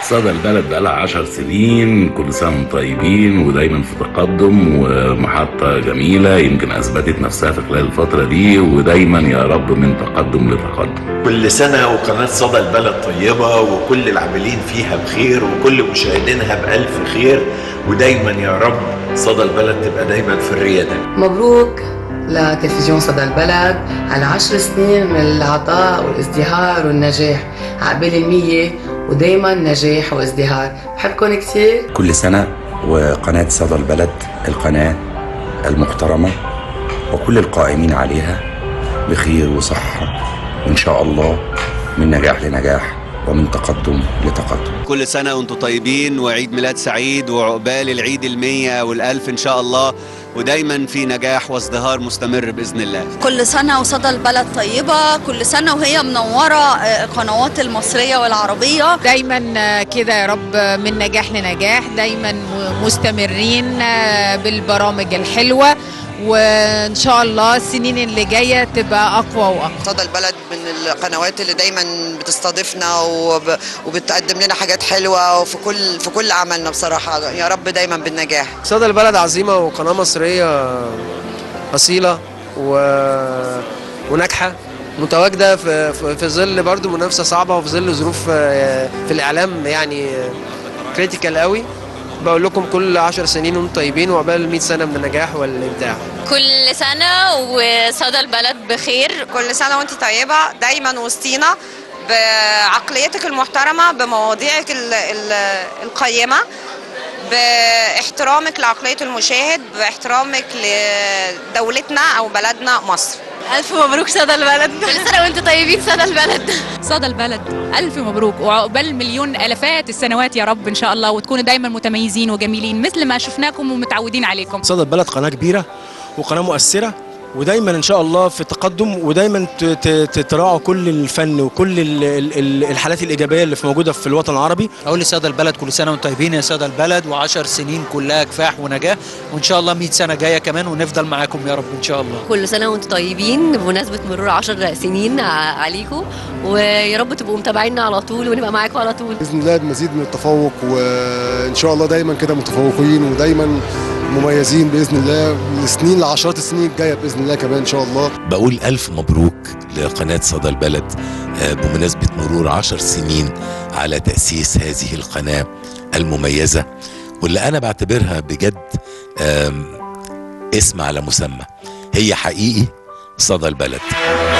صدى البلد بقالها عشر سنين كل سنة وانتم طيبين ودايما في تقدم ومحطة جميلة يمكن أثبتت نفسها في خلال الفترة دي ودايما يا رب من تقدم لتقدم كل سنة وقناة صدى البلد طيبة وكل العاملين فيها بخير وكل مشاهدينها بألف خير ودايما يا رب صدى البلد تبقى دايما في الريادة مبروك لتلفزيون صدى البلد على عشر سنين من العطاء والازدهار والنجاح عقبال المية ودايما نجاح وازدهار بحبكم كثير كل سنة وقناة صدى البلد القناة المحترمة وكل القائمين عليها بخير وصحة وإن شاء الله من نجاح لنجاح ومن تقدم لتقدم كل سنة وانتم طيبين وعيد ميلاد سعيد وعقبال العيد المية والألف إن شاء الله ودايما في نجاح وازدهار مستمر بإذن الله كل سنة وصدى البلد طيبة كل سنة وهي منورة القنوات المصرية والعربية دايما كده يا رب من نجاح لنجاح دايما مستمرين بالبرامج الحلوة وان شاء الله السنين اللي جايه تبقى اقوى واقوى صدى البلد من القنوات اللي دايما بتستضيفنا وب... وبتقدم لنا حاجات حلوه وفي كل في كل عملنا بصراحه يا رب دايما بالنجاح صدى البلد عظيمه وقناه مصريه اصيله و... وناجحه متواجده في في ظل برضو منافسه صعبه وفي ظل ظروف في الاعلام يعني كريتيكال قوي بقول لكم كل 10 سنين وانتم طيبين وعقبال 100 سنه من النجاح والابداع كل سنه وصدى البلد بخير كل سنه وانت طيبه دايما وسطينا بعقليتك المحترمه بمواضيعك ال ال القيمه باحترامك لعقليه المشاهد باحترامك لدولتنا او بلدنا مصر ألف مبروك صدى البلد كل سنة وانتم طيبين صدى البلد صدى البلد ألف مبروك وعقبال مليون ألفات السنوات يا رب إن شاء الله وتكونوا دايما متميزين وجميلين مثل ما شفناكم ومتعودين عليكم صدى البلد قناة كبيرة وقناة مؤثرة ودايما ان شاء الله في تقدم ودايما تراعوا كل الفن وكل الحالات الايجابيه اللي في موجوده في الوطن العربي اقول لساده البلد كل سنه وانتم طيبين يا ساده البلد و10 سنين كلها كفاح ونجاح وان شاء الله 100 سنه جايه كمان ونفضل معاكم يا رب ان شاء الله كل سنه وانتم طيبين بمناسبه مرور 10 سنين عليكم ويا رب تبقوا متابعينا على طول ونبقى معاكم على طول باذن الله بمزيد من التفوق وان شاء الله دايما كده متفوقين ودايما مميزين باذن الله لسنين لعشرات السنين الجايه باذن الله كمان ان شاء الله بقول الف مبروك لقناه صدى البلد بمناسبه مرور عشر سنين على تاسيس هذه القناه المميزه واللي انا بعتبرها بجد اسم على مسمى هي حقيقي صدى البلد